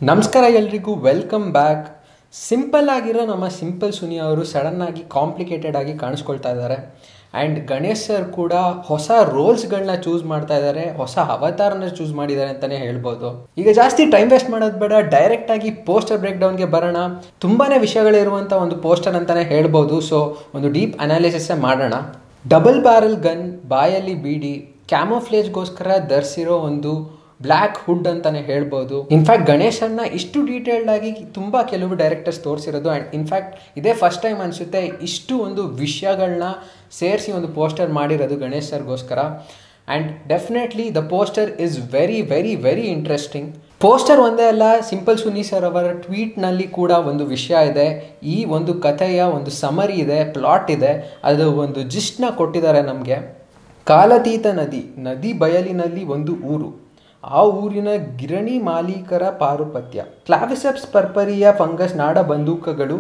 ನಮಸ್ಕಾರ ಎಲ್ರಿಗೂ welcome back simple ಆಗಿರೋ ನಮ್ಮ ಸಿಂಪಲ್ ಸುನಿ ಅವರು ಸಡನ್ ಆಗಿ ಕಾಂಪ್ಲಿಕೇಟೆಡ್ ಆಗಿ ಕಾಣಿಸ್ಕೊಳ್ತಾ ಇದ್ದಾರೆ ಆ್ಯಂಡ್ ಗಣೇಶ್ ಸರ್ ಕೂಡ ಹೊಸ ರೋಲ್ಸ್ಗಳನ್ನ ಚೂಸ್ ಮಾಡ್ತಾ ಇದ್ದಾರೆ ಹೊಸ ಅವತಾರನ ಚೂಸ್ ಮಾಡಿದ್ದಾರೆ ಅಂತಲೇ ಹೇಳ್ಬೋದು ಈಗ ಜಾಸ್ತಿ ಟೈಮ್ ವೇಸ್ಟ್ ಮಾಡೋದು ಬೇಡ ಡೈರೆಕ್ಟ್ ಆಗಿ ಪೋಸ್ಟರ್ ಬ್ರೇಕ್ ಡೌನ್ಗೆ ಬರೋಣ ತುಂಬಾನೇ ವಿಷಯಗಳಿರುವಂಥ ಒಂದು ಪೋಸ್ಟರ್ ಅಂತಲೇ ಹೇಳ್ಬೋದು ಸೊ ಒಂದು ಡೀಪ್ ಅನಾಲಿಸಿಸೇ ಮಾಡೋಣ ಡಬಲ್ ಬ್ಯಾರಲ್ ಗನ್ ಬಾಯಲ್ಲಿ ಬೀಡಿ ಕ್ಯಾಮೋಫ್ಲೇಜ್ಗೋಸ್ಕರ ಧರಿಸಿರೋ ಒಂದು ಬ್ಲ್ಯಾಕ್ ಹುಡ್ ಅಂತಾನೆ ಹೇಳ್ಬೋದು ಇನ್ಫ್ಯಾಕ್ಟ್ ಗಣೇಶನ್ನ ಇಷ್ಟು ಡೀಟೇಲ್ಡ್ ಆಗಿ ತುಂಬ ಕೆಲವು ಡೈರೆಕ್ಟರ್ಸ್ ತೋರಿಸಿರೋದು ಆ್ಯಂಡ್ ಇನ್ಫ್ಯಾಕ್ಟ್ ಇದೇ ಫಸ್ಟ್ ಟೈಮ್ ಅನಿಸುತ್ತೆ ಇಷ್ಟು ಒಂದು ವಿಷಯಗಳನ್ನ ಸೇರಿಸಿ ಒಂದು ಪೋಸ್ಟರ್ ಮಾಡಿರೋದು ಗಣೇಶ್ ಸರ್ಗೋಸ್ಕರ and definitely the poster is very very very interesting poster ಒಂದೇ ಅಲ್ಲ ಸಿಂಪಲ್ ಸುನಿ ಸರ್ ಅವರ ಟ್ವೀಟ್ನಲ್ಲಿ ಕೂಡ ಒಂದು ವಿಷಯ ಇದೆ ಈ ಒಂದು ಕಥೆಯ ಒಂದು ಸಮರಿ ಇದೆ ಪ್ಲಾಟ್ ಇದೆ ಅದು ಒಂದು ಜಿಸ್ಟ್ನ ಕೊಟ್ಟಿದ್ದಾರೆ ನಮಗೆ ಕಾಲತೀತ ನದಿ ನದಿ ಬಯಲಿನಲ್ಲಿ ಒಂದು ಊರು ಆ ಊರಿನ ಗಿರಣಿ ಮಾಲೀಕರ ಪಾರುಪತ್ಯ ಕ್ಲಾವಿಸೆಪ್ಸ್ ಪರ್ಪರಿಯ ಫಂಗಸ್ ನಾಡ ಬಂದೂಕಗಳು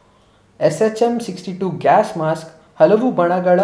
S H M sixty two gas mask ಹಲವು ಬಣಗಳ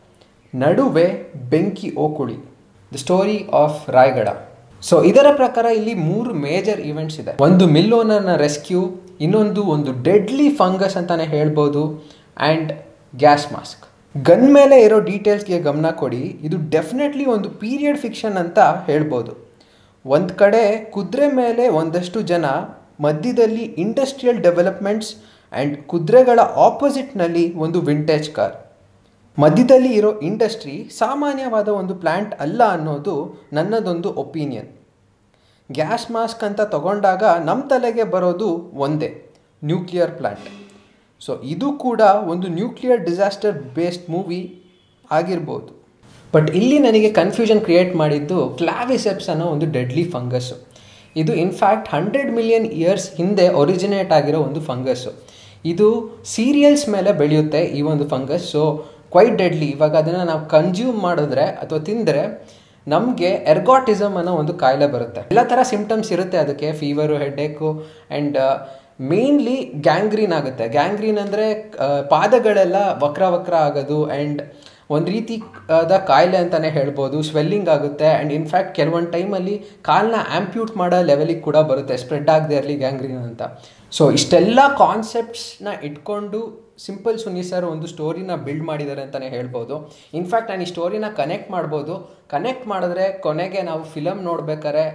ನಡುವೆ ಬೆಂಕಿ ಓಕುಳಿ the story of Raigad so ಇದರ ಪ್ರಕಾರ ಇಲ್ಲಿ ಮೂರು ಮೇಜರ್ ಇವೆಂಟ್ಸ್ ಇದೆ ಒಂದು ಮಿಲ್ ಓನರ್ನ ರೆಸ್ಕ್ಯೂ ಇನ್ನೊಂದು ಒಂದು ಡೆಡ್ಲಿ ಫಂಗಸ್ ಅಂತಾನೆ ಹೇಳ್ಬೋದು ಆ್ಯಂಡ್ ಗ್ಯಾಸ್ ಮಾಸ್ಕ್ ಗನ್ ಮೇಲೆ ಇರೋ ಡೀಟೇಲ್ಸ್ಗೆ ಗಮನ ಕೊಡಿ ಇದು ಡೆಫಿನೆಟ್ಲಿ ಒಂದು ಪೀರಿಯಡ್ ಫಿಕ್ಷನ್ ಅಂತ ಹೇಳ್ಬೋದು ಒಂದು ಕಡೆ ಕುದುರೆ ಮೇಲೆ ಒಂದಷ್ಟು ಜನ ಮಧ್ಯದಲ್ಲಿ ಇಂಡಸ್ಟ್ರಿಯಲ್ ಡೆವಲಪ್ಮೆಂಟ್ಸ್ ಆ್ಯಂಡ್ ಕುದುರೆಗಳ ಆಪೋಸಿಟ್ನಲ್ಲಿ ಒಂದು ವಿಂಟೇಜ್ ಕಾರ್ ಮಧ್ಯದಲ್ಲಿ ಇರೋ ಇಂಡಸ್ಟ್ರಿ ಸಾಮಾನ್ಯವಾದ ಒಂದು ಪ್ಲ್ಯಾಂಟ್ ಅಲ್ಲ ಅನ್ನೋದು ನನ್ನದೊಂದು ಒಪಿನಿಯನ್ ಗ್ಯಾಸ್ ಮಾಸ್ಕ್ ಅಂತ ತಗೊಂಡಾಗ ನಮ್ಮ ತಲೆಗೆ ಬರೋದು ಒಂದೇ ನ್ಯೂಕ್ಲಿಯರ್ ಪ್ಲ್ಯಾಂಟ್ ಸೊ ಇದು ಕೂಡ ಒಂದು ನ್ಯೂಕ್ಲಿಯರ್ ಡಿಸಾಸ್ಟರ್ ಬೇಸ್ಡ್ ಮೂವಿ ಆಗಿರ್ಬೋದು ಬಟ್ ಇಲ್ಲಿ ನನಗೆ ಕನ್ಫ್ಯೂಷನ್ ಕ್ರಿಯೇಟ್ ಮಾಡಿದ್ದು ಕ್ಲಾವಿಸೆಪ್ಸ್ ಅನ್ನೋ ಒಂದು ಡೆಡ್ಲಿ ಫಂಗಸ್ಸು ಇದು ಇನ್ಫ್ಯಾಕ್ಟ್ ಹಂಡ್ರೆಡ್ ಮಿಲಿಯನ್ ಇಯರ್ಸ್ ಹಿಂದೆ ಒರಿಜಿನೇಟ್ ಆಗಿರೋ ಒಂದು ಫಂಗಸ್ಸು ಇದು ಸೀರಿಯಲ್ಸ್ ಮೇಲೆ ಬೆಳೆಯುತ್ತೆ ಈ ಒಂದು ಫಂಗಸ್ ಸೊ ಕ್ವೈಟ್ ಡೆಡ್ಲಿ ಇವಾಗ ಅದನ್ನು ನಾವು ಕನ್ಸ್ಯೂಮ್ ಮಾಡಿದ್ರೆ ಅಥವಾ ತಿಂದರೆ ನಮಗೆ ಎರ್ಗಾಟಿಸಮ್ ಅನ್ನೋ ಒಂದು ಕಾಯಿಲೆ ಬರುತ್ತೆ ಎಲ್ಲ ಥರ ಸಿಂಪ್ಟಮ್ಸ್ ಇರುತ್ತೆ ಅದಕ್ಕೆ fever headache and mainly gangrene ಆಗುತ್ತೆ ಗ್ಯಾಂಗ್ರೀನ್ ಅಂದರೆ ಪಾದಗಳೆಲ್ಲ ವಕ್ರ ವಕ್ರ ಆಗೋದು ಆ್ಯಂಡ್ ಒಂದು ರೀತಿ ಆದ ಕಾಯಿಲೆ ಅಂತಲೇ ಹೇಳ್ಬೋದು ಸ್ವೆಲ್ಲಿಂಗ್ ಆಗುತ್ತೆ ಆ್ಯಂಡ್ ಇನ್ಫ್ಯಾಕ್ಟ್ ಕೆಲವೊಂದು ಟೈಮಲ್ಲಿ ಕಾಲನ್ನ ಆ್ಯಂಪ್ಯೂಟ್ ಮಾಡೋ ಲೆವೆಲಿಗೆ ಕೂಡ ಬರುತ್ತೆ ಸ್ಪ್ರೆಡ್ ಆಗದೆ ಇರಲಿ ಗ್ಯಾಂಗ್ರೀನ್ ಅಂತ ಸೊ ಇಷ್ಟೆಲ್ಲ ಕಾನ್ಸೆಪ್ಟ್ಸ್ನ ಇಟ್ಕೊಂಡು ಸಿಂಪಲ್ ಸುನಿ ಸರ್ ಒಂದು ಸ್ಟೋರಿನ ಬಿಲ್ಡ್ ಮಾಡಿದ್ದಾರೆ ಅಂತಲೇ ಹೇಳ್ಬೋದು ಇನ್ಫ್ಯಾಕ್ಟ್ ನಾನು ಈ ಸ್ಟೋರಿನ ಕನೆಕ್ಟ್ ಮಾಡ್ಬೋದು ಕನೆಕ್ಟ್ ಮಾಡಿದ್ರೆ ಕೊನೆಗೆ ನಾವು ಫಿಲಮ್ ನೋಡ್ಬೇಕಾದ್ರೆ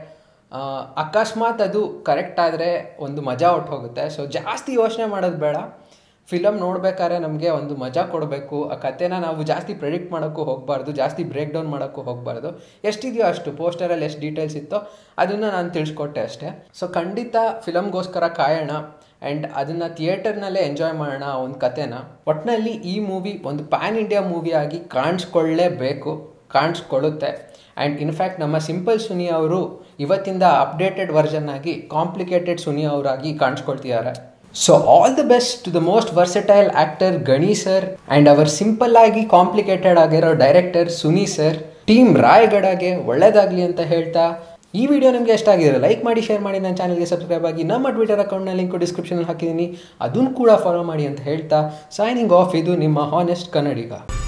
ಅಕಸ್ಮಾತ್ ಅದು ಕರೆಕ್ಟ್ ಆದರೆ ಒಂದು ಮಜಾ ಹೊಟ್ಟು ಹೋಗುತ್ತೆ ಸೊ ಜಾಸ್ತಿ ಯೋಚನೆ ಮಾಡೋದು ಬೇಡ ಫಿಲಮ್ ನೋಡ್ಬೇಕಾದ್ರೆ ನಮಗೆ ಒಂದು ಮಜಾ ಕೊಡಬೇಕು ಆ ಕಥೆನ ನಾವು ಜಾಸ್ತಿ ಪ್ರೆಡಿಕ್ಟ್ ಮಾಡೋಕ್ಕೂ ಹೋಗಬಾರ್ದು ಜಾಸ್ತಿ ಬ್ರೇಕ್ ಡೌನ್ ಮಾಡೋಕ್ಕೂ ಹೋಗಬಾರ್ದು ಎಷ್ಟಿದೆಯೋ ಅಷ್ಟು ಪೋಸ್ಟರಲ್ಲಿ ಎಷ್ಟು ಡೀಟೇಲ್ಸ್ ಇತ್ತೋ ಅದನ್ನು ನಾನು ತಿಳಿಸ್ಕೊಟ್ಟೆ ಅಷ್ಟೇ ಸೊ ಖಂಡಿತ ಫಿಲಮ್ಗೋಸ್ಕರ ಕಾಯೋಣ ಆ್ಯಂಡ್ ಅದನ್ನು ಥಿಯೇಟರ್ನಲ್ಲೇ ಎಂಜಾಯ್ ಮಾಡೋಣ ಆ ಒಂದು ಕಥೆನ ಒಟ್ಟಿನಲ್ಲಿ ಈ ಮೂವಿ ಒಂದು ಪ್ಯಾನ್ ಇಂಡಿಯಾ ಮೂವಿ ಆಗಿ ಕಾಣಿಸ್ಕೊಳ್ಳೇಬೇಕು ಕಾಣಿಸ್ಕೊಳ್ಳುತ್ತೆ ಆ್ಯಂಡ್ ಇನ್ಫ್ಯಾಕ್ಟ್ ನಮ್ಮ ಸಿಂಪಲ್ ಸುನಿ ಅವರು ಇವತ್ತಿಂದ ಅಪ್ಡೇಟೆಡ್ ವರ್ಷನ್ ಆಗಿ ಕಾಂಪ್ಲಿಕೇಟೆಡ್ ಸುನಿ ಅವರಾಗಿ ಕಾಣಿಸ್ಕೊಳ್ತಿದ್ದಾರೆ so all the best to the most versatile actor Gani sir and our simple ಆಗಿ ಕಾಂಪ್ಲಿಕೇಟೆಡ್ ಆಗಿರೋ ಡೈರೆಕ್ಟರ್ ಸುನಿ ಸರ್ ಟೀಮ್ ರಾಯಗಢಗೆ ಒಳ್ಳೇದಾಗಲಿ ಅಂತ ಹೇಳ್ತಾ ಈ ವಿಡಿಯೋ ನಿಮಗೆ ಎಷ್ಟ ಆಗಿದ್ರೆ ಲೈಕ್ ಮಾಡಿ ಶೇರ್ ಮಾಡಿ ನನ್ನ ಚಾನಲ್ಗೆ ಸಬ್ಸ್ಕ್ರೈಬ್ ಆಗಿ ನಮ್ಮ ಟ್ವಿಟರ್ ಅಕೌಂಟ್ನ ಲಿಂಕ್ ಡಿಸ್ಕ್ರಿಪ್ಷನ್ ಹಾಕಿದ್ದೀನಿ ಅದನ್ನು ಕೂಡ ಫಾಲೋ ಮಾಡಿ ಅಂತ ಹೇಳ್ತಾ ಸೈನಿಂಗ್ ಆಫ್ ಇದು ನಿಮ್ಮ ಹಾನೆಸ್ಟ್ ಕನ್ನಡಿಗ